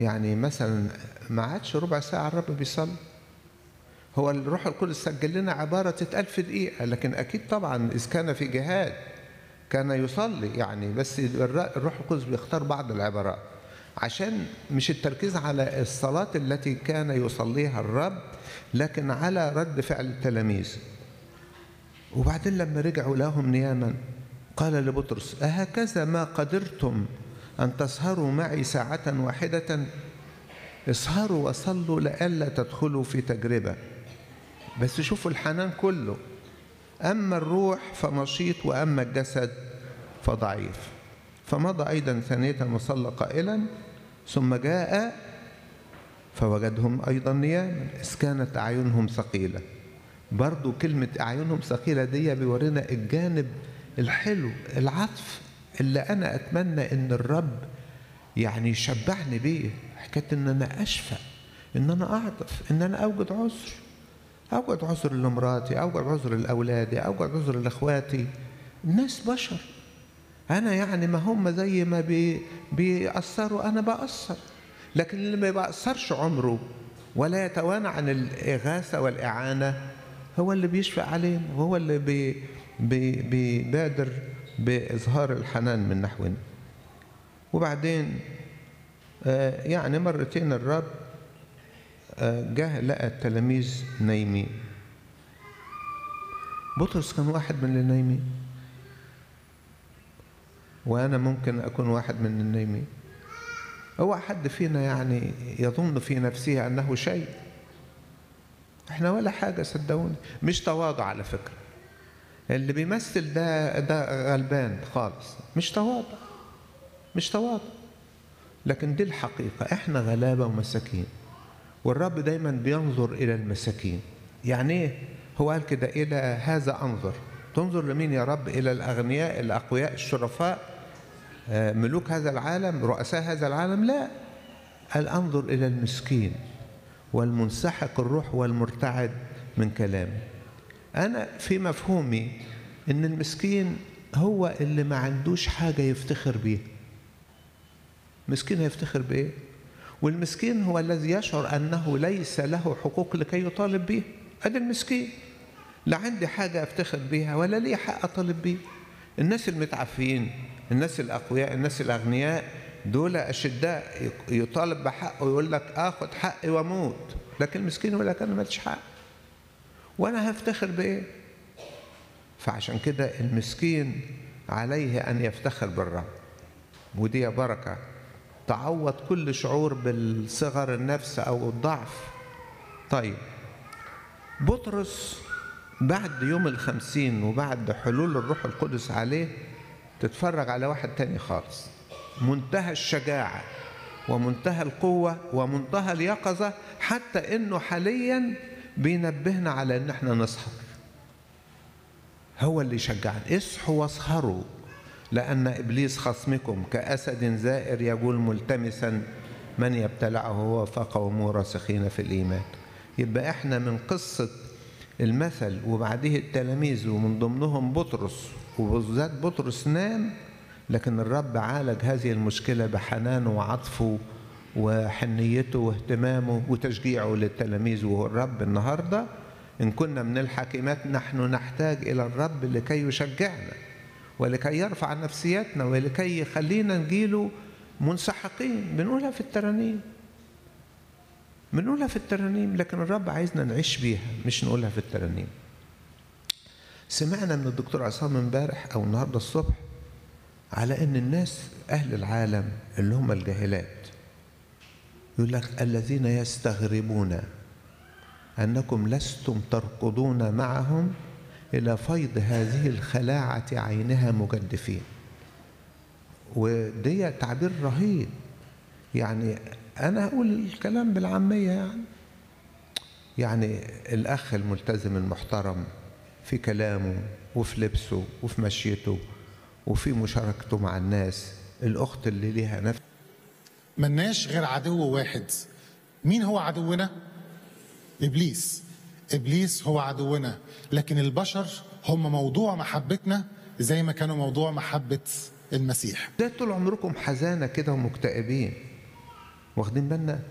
يعني مثلا ما عادش ربع ساعة الرب بيصلي هو الروح القدس سجل لنا عبارة تتقال في دقيقة لكن أكيد طبعا إذ كان في جهاد كان يصلي يعني بس الروح القدس بيختار بعض العبارات عشان مش التركيز على الصلاة التي كان يصليها الرب لكن على رد فعل التلاميذ وبعدين لما رجعوا لهم نياما قال لبطرس أهكذا ما قدرتم أن تسهروا معي ساعة واحدة اسهروا وصلوا لئلا تدخلوا في تجربة بس شوفوا الحنان كله أما الروح فنشيط وأما الجسد فضعيف فمضى أيضا ثانية وصلى قائلا ثم جاء فوجدهم أيضا نياما إذ كانت أعينهم ثقيلة برضو كلمة أعينهم ثقيلة دي بيورينا الجانب الحلو العطف اللي أنا أتمنى إن الرب يعني يشبعني بيه حكاية إن أنا أشفق إن أنا أعطف إن أنا أوجد عذر أوجد عذر لمراتي أوجد عذر لأولادي أوجد عذر لإخواتي الناس بشر أنا يعني ما هم زي ما بي بيأثروا أنا بأثر لكن اللي ما بيأثرش عمره ولا يتوانى عن الإغاثة والإعانة هو اللي بيشفق علينا وهو اللي بي بي بيبادر بإظهار الحنان من نحونا وبعدين آه يعني مرتين الرب آه جه لقى التلاميذ نايمين بطرس كان واحد من اللي نايمين وأنا ممكن أكون واحد من النايمين هو حد فينا يعني يظن في نفسه أنه شيء احنا ولا حاجة صدقوني مش تواضع على فكرة اللي بيمثل ده ده غلبان خالص مش تواضع مش تواضع لكن دي الحقيقة احنا غلابة ومساكين والرب دايما بينظر إلى المساكين يعني ايه هو قال كده إلى هذا أنظر تنظر لمين يا رب إلى الأغنياء الأقوياء الشرفاء ملوك هذا العالم رؤساء هذا العالم لا قال انظر إلى المسكين والمنسحق الروح والمرتعد من كلامي أنا في مفهومي إن المسكين هو اللي ما عندوش حاجة يفتخر بيها مسكين هيفتخر بإيه؟ والمسكين هو الذي يشعر أنه ليس له حقوق لكي يطالب بها هذا المسكين لا عندي حاجة أفتخر بيها ولا لي حق أطالب بيه الناس المتعفين الناس الأقوياء الناس الأغنياء دول أشداء يطالب بحقه ويقول لك آخد حقي وأموت لكن المسكين يقول لك أنا ماليش حق وأنا هفتخر بإيه؟ فعشان كده المسكين عليه أن يفتخر بالرب ودي بركة تعوض كل شعور بالصغر النفس أو الضعف طيب بطرس بعد يوم الخمسين وبعد حلول الروح القدس عليه تتفرج على واحد تاني خالص منتهى الشجاعة ومنتهى القوة ومنتهى اليقظة حتى انه حاليا بينبهنا على ان احنا نسهر هو اللي يشجعنا اصحوا واسهروا لأن إبليس خصمكم كأسد زائر يقول ملتمسا من يبتلعه هو فقوموا راسخين في الإيمان يبقى احنا من قصة المثل وبعده التلاميذ ومن ضمنهم بطرس وبالذات بطرس نام لكن الرب عالج هذه المشكلة بحنانه وعطفه وحنيته واهتمامه وتشجيعه للتلاميذ وهو الرب النهارده إن كنا من الحكيمات نحن نحتاج إلى الرب لكي يشجعنا ولكي يرفع نفسيتنا ولكي يخلينا نجيله منسحقين بنقولها في الترانيم بنقولها في الترانيم لكن الرب عايزنا نعيش بيها مش نقولها في الترانيم سمعنا من الدكتور عصام امبارح او النهارده الصبح على ان الناس اهل العالم اللي هم الجاهلات يقول لك الذين يستغربون انكم لستم تركضون معهم الى فيض هذه الخلاعه عينها مجدفين ودي تعبير رهيب يعني انا هقول الكلام بالعاميه يعني يعني الاخ الملتزم المحترم في كلامه وفي لبسه وفي مشيته وفي مشاركته مع الناس الاخت اللي ليها نفس ملناش غير عدو واحد مين هو عدونا ابليس ابليس هو عدونا لكن البشر هم موضوع محبتنا زي ما كانوا موضوع محبه المسيح ده طول عمركم حزانه كده ومكتئبين واخدين بالنا